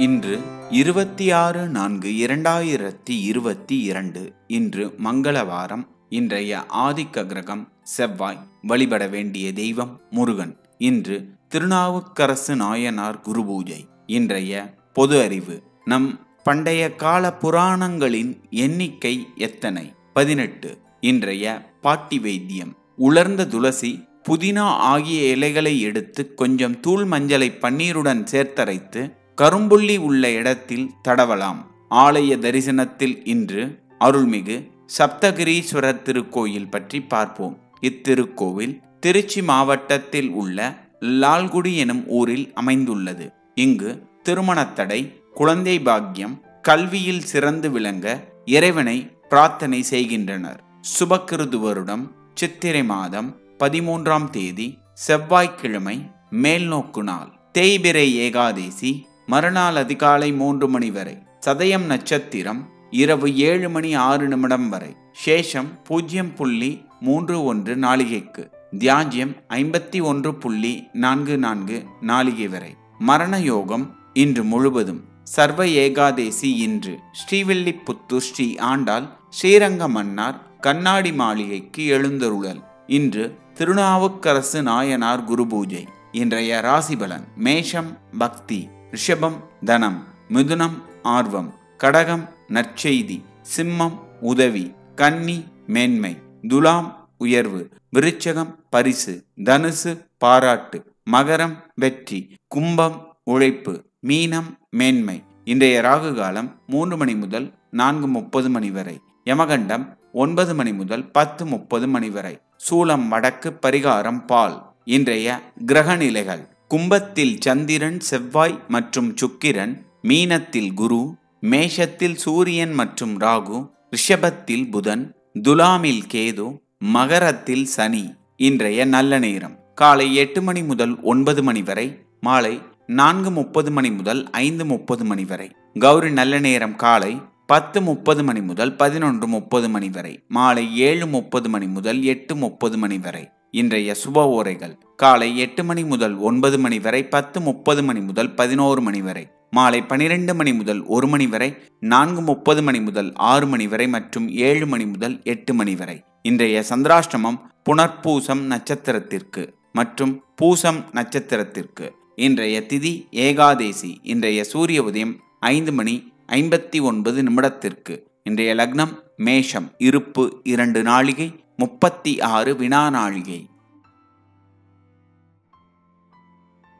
இன்று இருபத்தி ஆறு நான்கு இரண்டாயிரத்தி இருபத்தி இரண்டு இன்று மங்களவாரம் இன்றைய ஆதிக்க கிரகம் செவ்வாய் வழிபட வேண்டிய தெய்வம் முருகன் இன்று திருநாவுக்கரசு நாயனார் குரு பூஜை இன்றைய பொது அறிவு நம் பண்டைய கால புராணங்களின் எண்ணிக்கை எத்தனை பதினெட்டு இன்றைய பாட்டி வைத்தியம் உலர்ந்த துளசி புதினா ஆகிய இலைகளை எடுத்து கொஞ்சம் தூள் மஞ்சளை பன்னீருடன் சேர்த்தரைத்து கரும்புள்ளி உள்ள இடத்தில் தடவலாம் ஆலய தரிசனத்தில் இன்று அருள்மிகு சப்தகிரீஸ்வரர் திருக்கோயில் பற்றி பார்ப்போம் இத்திருக்கோவில் திருச்சி மாவட்டத்தில் உள்ள லால்குடி எனும் ஊரில் அமைந்துள்ளது இங்கு திருமணத்தடை குழந்தை பாக்கியம் கல்வியில் சிறந்து விளங்க இறைவனை பிரார்த்தனை செய்கின்றனர் சுபக்கிருது வருடம் சித்திரை மாதம் பதிமூன்றாம் தேதி செவ்வாய்க்கிழமை மேல்நோக்கு நாள் தேய்பிரை ஏகாதேசி மறுநாள் அதிகாலை மூன்று மணி வரை சதயம் நட்சத்திரம் இரவு ஏழு மணி ஆறு நிமிடம் வரை சேஷம் பூஜ்ஜியம் புள்ளி மூன்று ஒன்று நாளிகைக்கு தியாஜ்யம் ஐம்பத்தி ஒன்று புள்ளி நான்கு நான்கு நாளிகை வரை மரண யோகம் இன்று முழுவதும் சர்வ ஏகாதேசி இன்று ஸ்ரீவில்லிபுத்தூர் ஸ்ரீ ஆண்டாள் ஸ்ரீரங்க மன்னார் கண்ணாடி மாளிகைக்கு எழுந்தருளல் இன்று திருநாவுக்கரசு நாயனார் குரு பூஜை இன்றைய ராசிபலன் மேஷம் பக்தி ரிஷபம் தனம் மிதுனம் ஆர்வம் கடகம் நற்செய்தி சிம்மம் உதவி கன்னி மேன்மை துலாம் உயர்வு விருச்சகம் பரிசு தனுசு பாராட்டு மகரம் வெற்றி கும்பம் உழைப்பு மீனம் மேன்மை இன்றைய ராகு காலம் மூன்று மணி முதல் நான்கு முப்பது மணி வரை யமகண்டம் ஒன்பது மணி முதல் பத்து முப்பது மணி வரை சூலம் வடக்கு பரிகாரம் பால் இன்றைய கிரக நிலைகள் கும்பத்தில் சந்திரன் செவ்வாய் மற்றும் சுக்கிரன் மீனத்தில் குரு மேஷத்தில் சூரியன் மற்றும் ராகு ரிஷபத்தில் புதன் துலாமில் கேது மகரத்தில் சனி இன்றைய நல்ல நேரம் காலை எட்டு மணி முதல் ஒன்பது மணி வரை மாலை நான்கு முப்பது மணி முதல் ஐந்து முப்பது மணி வரை கௌரி நல்ல நேரம் காலை பத்து முப்பது மணி முதல் பதினொன்று முப்பது மணி வரை மாலை ஏழு முப்பது மணி முதல் எட்டு முப்பது மணி வரை இன்றைய சுப ஓரைகள் காலை எட்டு மணி முதல் ஒன்பது மணி வரை பத்து முப்பது மணி முதல் பதினோரு மணி வரை மாலை பனிரெண்டு மணி முதல் ஒரு மணி வரை நான்கு முப்பது மணி முதல் ஆறு மணி வரை மற்றும் ஏழு மணி முதல் எட்டு மணி வரை இன்றைய சந்திராஷ்டமம் புனர்பூசம் நட்சத்திரத்திற்கு மற்றும் பூசம் நட்சத்திரத்திற்கு இன்றைய திதி ஏகாதேசி இன்றைய சூரிய உதயம் ஐந்து மணி ஐம்பத்தி ஒன்பது நிமிடத்திற்கு இன்றைய லக்னம் மேஷம் இருப்பு இரண்டு நாளிகை முப்பத்தி ஆறு வினா நாழிகை